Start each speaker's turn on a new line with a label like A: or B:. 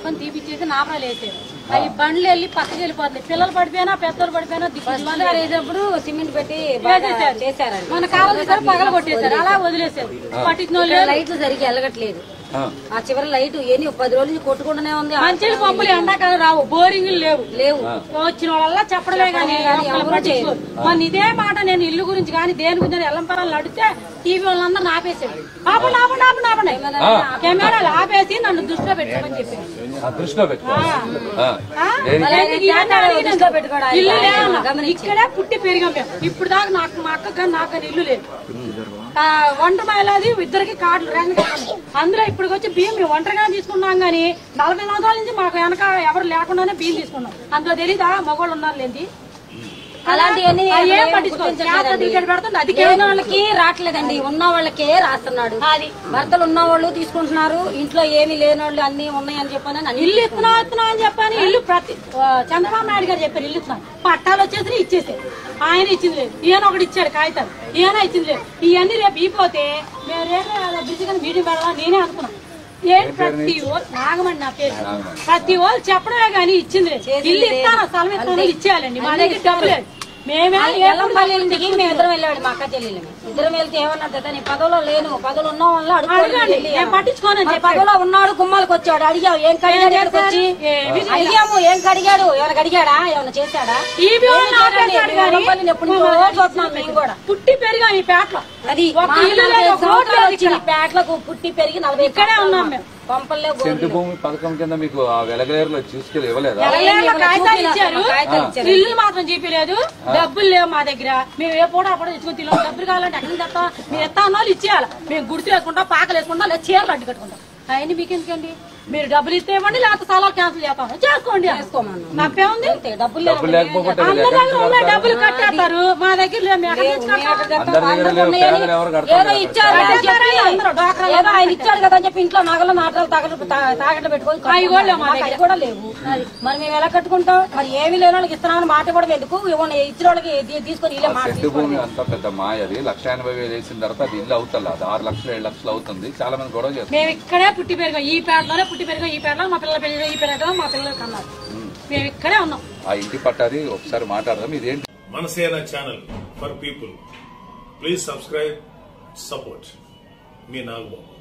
A: పక్కన తీపిచ్చేసి నాపరాలు వేసారు అవి బండ్లు వెళ్ళి పక్కకి వెళ్ళిపోతున్నాయి పిల్లలు పడిపోయినా పెద్దలు పడిపోయినా దిక్కు
B: వేసేటప్పుడు సిమెంట్ పెట్టి బాగా
A: వేసేసారు.
B: చేశారండి
A: మన కావాలి సార్ పగల కొట్టేశారు అలా వదిలేశారు పట్టించిన వాళ్ళు
B: ఇక్కడ లైట్లు సరిగ్గా వెలగట్లేదు
C: ఆ.
B: ఆ చివరి లైట్ ఎన్ని పది రోజుల నుంచి కొట్టుకుంటూనే ఉంది
A: మంచి పంపులు ఎండాకాలం రావు బోరింగ్లు లేవు
B: లేవు
A: వచ్చిన వాళ్ళ చెప్పడమే కానీ ఒక్కళ్ళు పట్టించుకోరు. మన ఇదే మాట నేను ఇల్లు గురించి కానీ దేని గురించి ఎల్లంపరాలు అడిగితే టీవీ వాళ్ళందరూ ఆపేసాడు ఆపండి ఆపండి ఆపండి ఆపండి కెమెరాలు ఆపేసి నన్ను దృష్టిలో పెట్టుకోమని చెప్పారు
C: ఆ దృష్టిలో పెట్టుకో ఆ.
A: ఆ?
C: దేనికి?
A: దేనికి ఇవన్నీ
B: కెమెరా
A: అడిగినందుకు.
B: దృష్టిలో పెట్టుకోవడం ఆయన
A: ఇల్లు
B: ఆయన
A: లేదన్న.
B: గమనించి.
A: ఇక్కడే పుట్టి పెరిగాం మేము ఇప్పుడు దాకా నాకు మా అక్క కానీ నాకు కానీ ఇల్లు లేదు ఆ, వంట మైలాది ఇద్దరికి కార్డులు రేషన్ కార్డులు. అందులో ఇప్పుడు వచ్చి బియ్యం మేము ఒంటరిగా తీసుకున్నాం కానీ నలభై సంవత్సరాల నుంచి మాకు వెనక ఎవరు లేకుండానే బియ్యం తీసుకున్నాం అందులో తెలీదా మగవాళ్ళు ఉన్నారు లేండి
B: అలాంటివన్నీ
A: ఆ, ఏం
B: ఏం
A: పట్టించుకోరు.
B: గుర్తించట్లేదండి.
A: చేత టికెట్ పెడుతుంది, అది
B: లేని వాళ్ళకి రావట్లేదండి ఉన్న వాళ్ళకే రాస్తున్నాడు
A: అది.
B: భర్తలు ఉన్న వాళ్ళు తీసుకుంటున్నారు ఇంట్లో ఏమీ లేని వాళ్ళు అన్ని ఉన్నాయని చెప్పని అన్ని
A: ఇల్లు ఇస్తున్నా ఇస్తున్నా అని చెప్పని ఇల్లు ప్రతి ఆ, చంద్రబాబు నాయుడు గారు చెప్పారు ఇల్లు ఇస్తున్నా పట్టాలు వచ్చేసి ఇచ్చేసారు ఆయన ఇచ్చింది లేదు ఈయన ఒకటి ఇచ్చాడు కాగితాలు ఈయన ఇచ్చింది లేదు ఇవన్నీ రేపు ఇపోతే మేము రేపు బిజీగా మీటింగ్ పెడదాం నేనే అనుకున్నాను ఏంటి ప్రతి ఓ- నాగమణి నా పేరు ప్రతి వాళ్ళు చెప్పడమే కానీ ఇచ్చింది లేదు ఇల్లు ఇస్తాను స్థలం ఇస్తాను ఇచ్చేయాలండి మా దగ్గర డబ్బు లేదు మేమే
B: ఎల్లంపల్లి ఇంటికి మేము ఇద్దరం వెళ్ళాడు మా అక్క చెల్లెలు ఇద్దరం వెళ్తే ఏమన్నారు తెలుసా, నీ పదవిలో లేను పదవులు ఉన్న వాళ్ళ
A: అడగండి నేను పట్టించుకోనని చెప్పి
B: పదవిలో ఉన్నాడు గుమ్మాలకు వచ్చాడు అడిగావు ఏం కడిగాడు ఇక్కడికి వచ్చి
A: ఏమీ
B: అడిగాము ఏం కడిగాడు ఎవరికి అడిగాడా ఏమైనా చేశాడా
A: టీవీ వాళ్ళు
B: ఏమీ చేయడండి.
A: ఆపేశాడు కానీ
B: ఎల్లంపల్లిని ఎప్పుడు నుంచో చూస్తున్నాం మేము కూడా
A: పుట్టి పెరిగా ఈ పేటలో
B: అది
A: ఒక
B: మా
A: ఇల్లు
B: నలభై
A: లేదు, ఒక రోడ్డు
B: సంవత్సరాలు
A: లేదు
B: వచ్చిన
A: ఇక్కడ.
B: పేటలకు పుట్టి పెరిగి నలభై
A: ఇక్కడే ఉన్నాం మేము.
B: పంపలే
C: సెంటు భూమి పథకం కింద మీకు ఆ వెలగలేరులో తీసుకెళ్ళి ఇవ్వలేదా
A: ఎలాగైనా కాగితాలు ఇచ్చారు
B: కాగితాలు ఇచ్చారు.
A: ఇల్లు మాత్రం చూపించలేదు డబ్బులు లేవు మా దగ్గర మేము ఏ పూట అప్పుడు తెచ్చుకుని తిన్నాం డబ్బులు కావాలంటే ఎక్కడి నుంచి తెస్తాం మీరు ఎత్తా అన్న వాళ్ళు ఇచ్చేయాలి మేము గుడిసి వేసుకుంటాం పాకలు వేసుకుంటాం లేదా చీరలు అడ్డు కట్టుకుంటాం అవన్నీ మీకు ఎందుకండి మీరు డబ్బులు ఇస్తే ఇవ్వండి లేకపోతే సలాలు క్యాన్సిల్ చేస్తాం చేసుకోండి
B: చేసుకోమన్నాం.
A: నాపేముంది
B: అంతే, డబ్బులు
C: డబ్బులు లేకపోతే
A: అందరి దగ్గర ఉన్నాయి డబ్బులు కట్టేస్తారు మా దగ్గర లేవు మేము ఎక్కడి నుంచి కడతాం?
C: అందరి దగ్గర లేవు పేదలు ఎవరు
B: ఏదో
C: కడతారు
B: ఇచ్చారు అని చెప్పి
A: అందరూ డ్వాక్రా
B: ఏదో ఆయన ఇచ్చాడు కదా అని చెప్పి ఇంట్లో నగలు నాటలు తాకట్లు తాకట్లు పెట్టుకొని
A: అవి కూడా లేవు మా
B: మాకు అవి కూడా లేవు మరి మేము ఎలా కట్టుకుంటాం మరి ఏమీ లేని వాళ్ళకి ఇస్తున్నామని మాట కూడా ఎందుకు ఇవ్వండి ఇచ్చిన వాళ్ళకి తీ- తీసుకొని ఇలా మాట
C: సెంటు భూమి అంతా పెద్ద మాయ అది లక్ష ఎనభై వేలు వేసిన తర్వాత అది ఇల్లు అవుతుంది అది ఆరు లక్షలు ఏడు లక్షలు అవుతుంది చాలా మంది గొడవ చేస్తారు
A: మేము ఇక్కడే పుట్టి పెరిగాం ఈ పేటలోనే పుట్టి పెరిగాం ఈ పేటలో మా పిల్లల పెళ్లి ఈ పేటలో మా పిల్లలు కన్నారు మేము ఇక్కడే ఉన్నాం
C: ఆ ఇంటి పట్టాది ఒకసారి మాట్లాడదాం ఇదేంటి
D: Manasena channel for people please subscribe support మీ నాగబాబు